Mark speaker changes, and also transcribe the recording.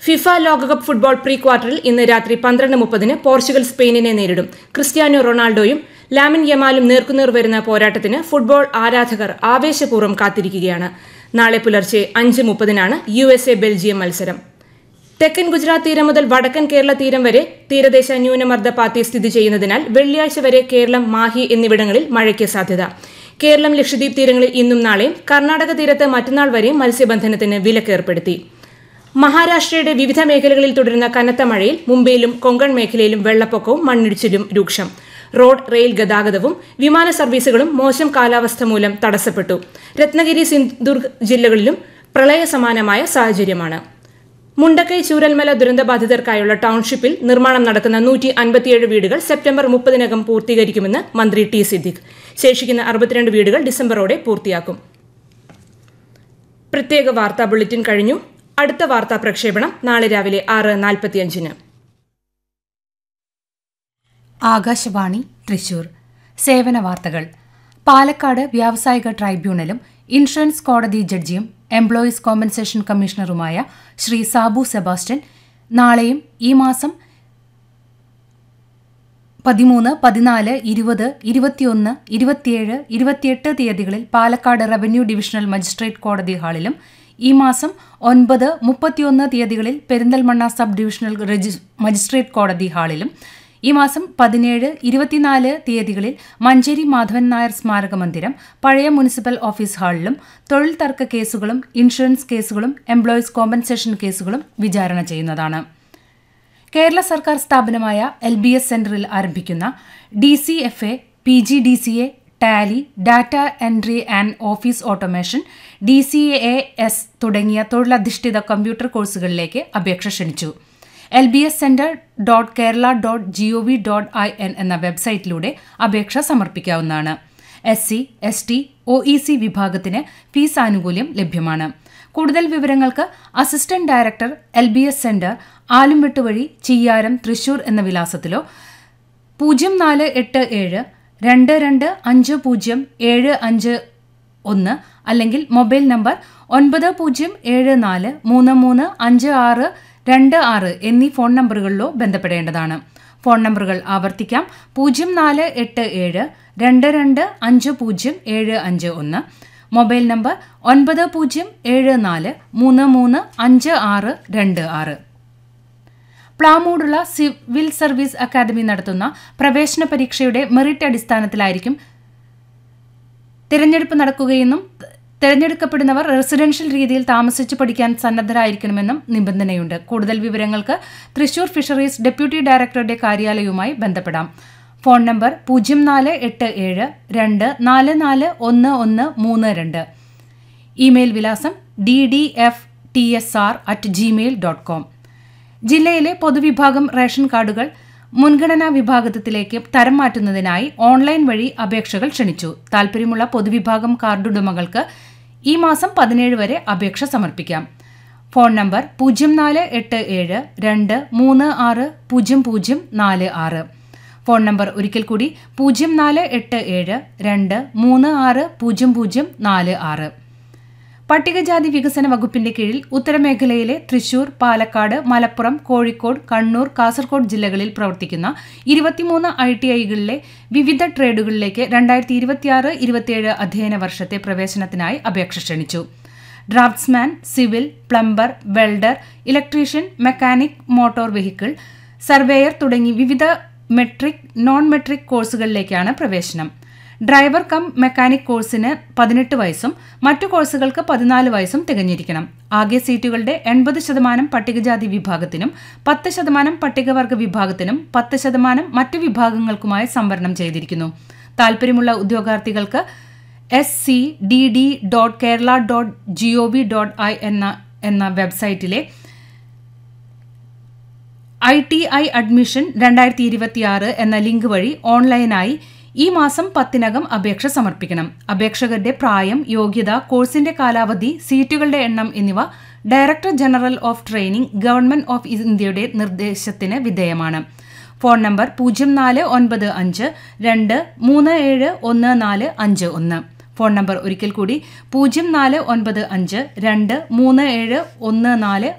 Speaker 1: FIFA ലോകകപ്പ് football pre ക്വാർട്ടറിൽ ഇന്ന് രാത്രി പന്ത്രണ്ട് മുപ്പതിന് പോർച്ചുഗൽ സ്പെയിനിനെ നേരിടും ക്രിസ്ത്യാനോ റൊണാൾഡോയും ലാമിൻ യമാലും നേർക്കുനേർ വരുന്ന പോരാട്ടത്തിന് ഫുട്ബോൾ ആരാധകർ ആവേശപൂർവ്വം കാത്തിരിക്കുകയാണ് നാളെ പുലർച്ചെ അഞ്ച് മുപ്പതിനാണ് യു എസ് എ ബെൽജിയം മത്സരം തെക്കൻ ഗുജറാത്ത് തീരം മുതൽ വടക്കൻ കേരള തീരം വരെ തീരദേശ ന്യൂനമർദ്ദ പാത്തി സ്ഥിതി ചെയ്യുന്നതിനാൽ വെള്ളിയാഴ്ച വരെ കേരളം മാഹി എന്നിവിടങ്ങളിൽ മഴയ്ക്ക് സാധ്യത കേരളം ലക്ഷദ്വീപ് തീരങ്ങളിൽ ഇന്നും നാളെയും കർണാടക തീരത്ത് മറ്റന്നാൾ വരെയും മത്സ്യബന്ധനത്തിന് വിലക്കേർപ്പെടുത്തി മഹാരാഷ്ട്രയുടെ വിവിധ മേഖലകളിൽ തുടരുന്ന കനത്ത മഴയിൽ മുംബൈയിലും കൊങ്കൺ മേഖലയിലും വെള്ളപ്പൊക്കവും മണ്ണിടിച്ചിലും രൂക്ഷം റോഡ് റെയിൽ ഗതാഗതവും വിമാന സർവീസുകളും മോശം കാലാവസ്ഥ മൂലം തടസ്സപ്പെട്ടു രത്നഗിരി സിന്ധുദുർഗ് ജില്ലകളിലും പ്രളയ സമാനമായ സാഹചര്യമാണ് മുണ്ടക്കൈ ചൂരൽമല ദുരന്തബാധിതർക്കായുള്ള ടൌൺഷിപ്പിൽ നിർമ്മാണം നടക്കുന്ന നൂറ്റി അൻപത്തിയേഴ് വീടുകൾ സെപ്റ്റംബർ മുപ്പതിനകം പൂർത്തീകരിക്കുമെന്ന് മന്ത്രി ടി സിദ്ദിഖ് ശേഷിക്കുന്ന അറുപത്തിരണ്ട് വീടുകൾ ഡിസംബറോടെ പൂർത്തിയാക്കും പ്രത്യേക വാർത്താ ബുള്ളറ്റിൻ കഴിഞ്ഞു അടുത്ത വാർത്താ പ്രക്ഷേപണം നാളെ രാവിലെ ആറ് നാൽപ്പത്തിയഞ്ചിന്
Speaker 2: ആകാശവാണി തൃശൂർ സേവന വാർത്തകൾ പാലക്കാട് വ്യാവസായിക ട്രൈബ്യൂണലും ഇൻഷുറൻസ് കോടതി ജഡ്ജിയും എംപ്ലോയീസ് കോമ്പൻസേഷൻ കമ്മീഷണറുമായ ശ്രീ സാബു സെബാസ്റ്റ്യൻ നാളെയും ഈ മാസം പതിമൂന്ന് പതിനാല് ഇരുപത് ഇരുപത്തിയൊന്ന് ഇരുപത്തിയേഴ് ഇരുപത്തിയെട്ട് തീയതികളിൽ പാലക്കാട് റവന്യൂ ഡിവിഷണൽ മജിസ്ട്രേറ്റ് കോടതി ഹാളിലും ഈ മാസം ഒൻപത് മുപ്പത്തിയൊന്ന് തീയതികളിൽ പെരിന്തൽമണ്ണ സബ് ഡിവിഷണൽ മജിസ്ട്രേറ്റ് കോടതി ഹാളിലും ഈ മാസം പതിനേഴ് ഇരുപത്തിനാല് തീയതികളിൽ മഞ്ചേരി മാധവൻ നായർ സ്മാരക മന്ദിരം പഴയ മുനിസിപ്പൽ ഓഫീസ് ഹാളിലും തൊഴിൽ തർക്ക കേസുകളും ഇൻഷുറൻസ് കേസുകളും എംപ്ലോയീസ് കോമ്പൻസേഷൻ കേസുകളും വിചാരണ ചെയ്യുന്നതാണ് കേരള സർക്കാർ സ്ഥാപനമായ എൽ ബി എസ് സെന്ററിൽ ആരംഭിക്കുന്ന D C F A P G D C A Tally data entry and office automation D C A S തുടങ്ങിയ തൊഴിലധിഷ്ഠിത കമ്പ്യൂട്ടർ കോഴ്സുകളിലേക്ക് അപേക്ഷ ക്ഷണിച്ചു L B S centre dot Kerala dot G O V dot I N എന്ന വെബ്സൈറ്റിലൂടെ അപേക്ഷ സമർപ്പിക്കാവുന്നതാണ് S C S T O E C വിഭാഗത്തിന് ഫീസ് ആനുകൂല്യം ലഭ്യമാണ് കൂടുതൽ വിവരങ്ങൾക്ക് assistant director L B S centre Alumvettu വഴി ചിയ്യാരം തൃശൂർ എന്ന വിലാസത്തിലോ പൂജ്യം നാല് എട്ട് ഏഴ് രണ്ട് രണ്ട് അഞ്ച് പൂജ്യം ഏഴ് അഞ്ച് ഒന്ന് അല്ലെങ്കിൽ മൊബൈൽ നമ്പർ ഒൻപത് പൂജ്യം ഏഴ് നാല് മൂന്ന് മൂന്ന് അഞ്ച് ആറ് രണ്ട് ആറ് എന്നീ ഫോൺ നമ്പറുകളിലോ ബന്ധപ്പെടേണ്ടതാണ് ഫോൺ നമ്പറുകൾ ആവർത്തിക്കാം പൂജ്യം നാല് എട്ട് ഏഴ് രണ്ട് രണ്ട് അഞ്ച് പൂജ്യം ഏഴ് അഞ്ച് ഒന്ന് മൊബൈൽ നമ്പർ ഒൻപത് പൂജ്യം ഏഴ് നാല് മൂന്ന് മൂന്ന് അഞ്ച് ആറ് രണ്ട് ആറ് പ്ലാമൂടുള്ള സിവിൽ സർവീസ് അക്കാദമി നടത്തുന്ന പ്രവേശന പരീക്ഷയുടെ മെറിറ്റ് അടിസ്ഥാനത്തിലായിരിക്കും തിരഞ്ഞെടുപ്പ് നടക്കുകയെന്നും തിരഞ്ഞെടുക്കപ്പെടുന്നവർ റെസിഡൻഷ്യൽ രീതിയിൽ താമസിച്ച് പഠിക്കാൻ സന്നദ്ധരായിരിക്കണമെന്നും നിബന്ധനയുണ്ട് കൂടുതൽ വിവരങ്ങൾക്ക് തൃശൂർ ഫിഷറീസ് ഡെപ്യൂട്ടി ഡയറക്ടറുടെ കാര്യാലയവുമായി ബന്ധപ്പെടാം ഫോൺ നമ്പർ പൂജ്യം നാല് എട്ട് ഏഴ് രണ്ട് നാല് നാല് ഒന്ന് ഒന്ന് മൂന്ന് രണ്ട് ഇമെയിൽ വിലാസം D D F T S R at Gmail dot com ജില്ലയിലെ പൊതുവിഭാഗം റേഷൻ കാർഡുകൾ മുൻഗണനാ വിഭാഗത്തിലേക്ക് തരം മാറ്റുന്നതിനായി ഓൺലൈൻ വഴി അപേക്ഷകൾ ക്ഷണിച്ചു താൽപ്പര്യമുള്ള പൊതുവിഭാഗം കാർഡുടമകൾക്ക് ഈ മാസം പതിനേഴ് വരെ അപേക്ഷ സമർപ്പിക്കാം ഫോൺ നമ്പർ പൂജ്യം നാല് എട്ട് ഏഴ് രണ്ട് മൂന്ന് ആറ് പൂജ്യം പൂജ്യം നാല് ആറ് ഫോൺ നമ്പർ ഒരിക്കൽ കൂടി പൂജ്യം നാല് എട്ട് ഏഴ് രണ്ട് മൂന്ന് ആറ് പൂജ്യം പൂജ്യം നാല് ആറ് പട്ടികജാതി വികസന വകുപ്പിന്റെ കീഴിൽ ഉത്തരമേഖലയിലെ തൃശൂർ പാലക്കാട് മലപ്പുറം കോഴിക്കോട് കണ്ണൂർ കാസർഗോഡ് ജില്ലകളിൽ പ്രവർത്തിക്കുന്ന ഇരുപത്തിമൂന്ന് ഐ ടി ഐകളിലെ വിവിധ ട്രേഡുകളിലേക്ക് രണ്ടായിരത്തി ഇരുപത്തിയാറ് ഇരുപത്തിയേഴ് അധ്യയന വർഷത്തെ പ്രവേശനത്തിനായി അപേക്ഷ ക്ഷണിച്ചു draughtsman civil plumber welder electrician mechanic motor vehicle surveyor തുടങ്ങി വിവിധ മെട്രിക് നോൺ മെട്രിക് കോഴ്സുകളിലേക്കാണ് പ്രവേശനം ഡ്രൈവർ കം മെക്കാനിക് കോഴ്സിന് പതിനെട്ട് വയസ്സും മറ്റു കോഴ്സുകൾക്ക് പതിനാല് വയസ്സും തികഞ്ഞിരിക്കണം ആകെ സീറ്റുകളുടെ എൺപത് ശതമാനം പട്ടികജാതി വിഭാഗത്തിനും പത്ത് ശതമാനം പട്ടികവർഗ വിഭാഗത്തിനും പത്ത് ശതമാനം മറ്റു വിഭാഗങ്ങൾക്കുമായി സംവരണം ചെയ്തിരിക്കുന്നു താൽപ്പര്യമുള്ള ഉദ്യോഗാർത്ഥികൾക്ക് S C D D dot Kerala dot G O V dot I എന്ന എന്ന വെബ്സൈറ്റിലെ ഐ ടി ഐ അഡ്മിഷൻ രണ്ടായിരത്തി ഇരുപത്തിയാറ് എന്ന ലിങ്ക് വഴി ഓൺലൈനായി ഈ മാസം പത്തിനകം അപേക്ഷ സമർപ്പിക്കണം അപേക്ഷകരുടെ പ്രായം യോഗ്യത കോഴ്സിന്റെ കാലാവധി സീറ്റുകളുടെ എണ്ണം എന്നിവ director general of training government of ഇന്ത്യയുടെ നിർദ്ദേശത്തിന് വിധേയമാണ് ഫോൺ നമ്പർ പൂജ്യം നാല് ഒൻപത് അഞ്ച് രണ്ട് മൂന്ന് ഏഴ് ഒന്ന് നാല് അഞ്ച് ഒന്ന് ഫോൺ നമ്പർ ഒരിക്കൽ കൂടി പൂജ്യം നാല് ഒൻപത് അഞ്ച് രണ്ട് മൂന്ന് ഏഴ് ഒന്ന് നാല്